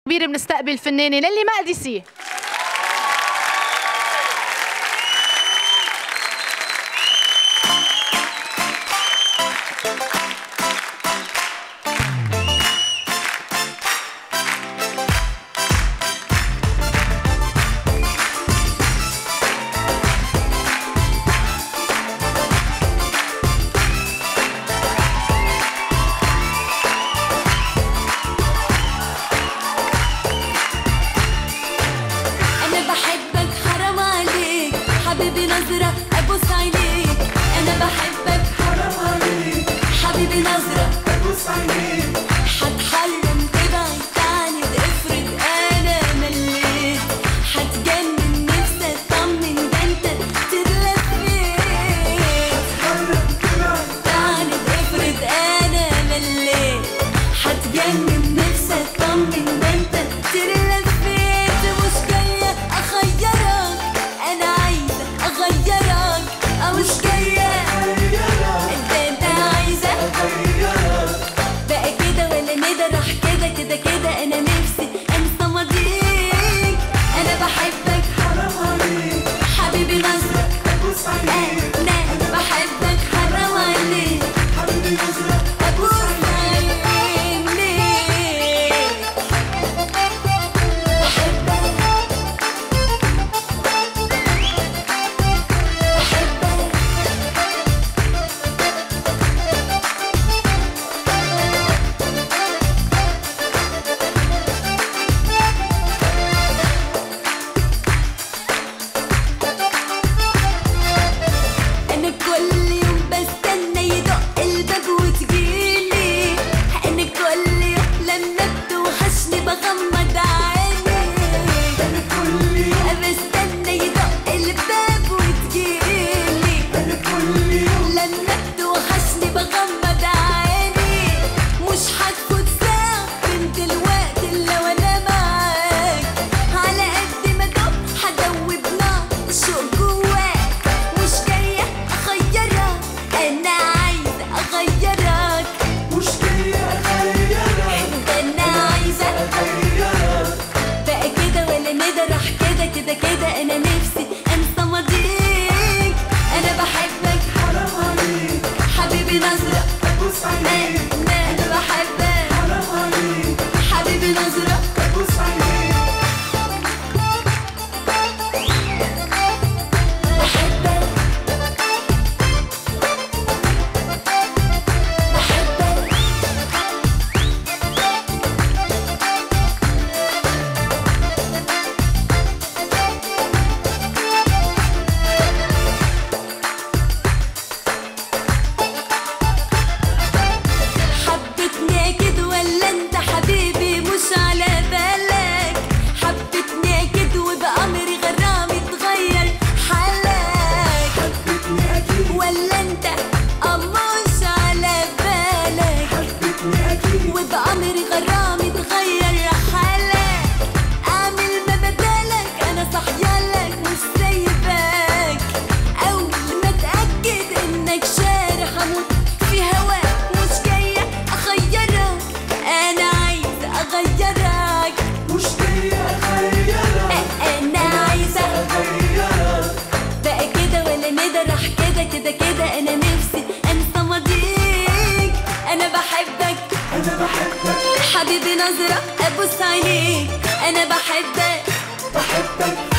كبير بنستقبل فنانة نيلي مقدسي انا بحبك حرام عليك حبيبي نظرة ابوس عينيك انا بحبك حرام عليك حبيبي نظرة ابوس عينيك حتحرم تبعد تاني افرض انا مليت حتجنن نفسي اطمن ده انت تتلفيت حرم تبعد تاني افرض انا مليت حتجنن نفسي اطمن ده انت تلفيت مش جايه اخيرك انا عايزه اغيرك أو مش جايه غيرك انت انت عايزه غيرك بقى كده ولا ندى راح كده كده كده انا نفسي انسى ماضيك انا بحبك حرام عليك حبيبي نظرة ابوس عينيك انا بحبك حرام عليك حبيبي نظرة ابوس عينيك بحبك بحبك انا كل يوم بستنى يدق الباب وتجيلي انا كل يوم لما بتوحشني بغمض عيني انا كل يوم بستنى يدق الباب وتجيلي انا كل يوم لما بتوحشني بغمض عيني مش هتفوت ساعة من دلوقتي الا وانا معاك على قد ما دوب هدوب نار الشوق جواك مش جاية اخيرك انا عايزة اغيرك مش جاية اغيرك ده انا عايزة غيرك بقى كده ولا ندى راح كده كده كده انا نفسي انسى ماضيك انا بحبك حرام عليك حبيبي نظرة ابوس عينيك انا انا بحبك حرام عليك حبيبي نظرة ابوس عينيك بحبك بحبك حبتني اكيد ولا انت حبيبي مش على بالك حبتني اكيد وبأمري غرامي اتغير حالك حبيتني اكيد ولا انت اه مش على بالك حبيتني اكيد وبأمري غرامي اتغير حالك اعمل ما بدالك انا صحيالك مش سايباك اول ما اتاكد انك شارح اموت في هواك مش جايه اخيرك انا عايزه اغيرك مش جاية اغيرك انا عايزه غيرك بقى كده ولا ندى راح كده كده كده انا نفسي انسى ماضيك انا بحبك انا بحبك حبيبي نظرة ابوس عينيك انا بحبك بحبك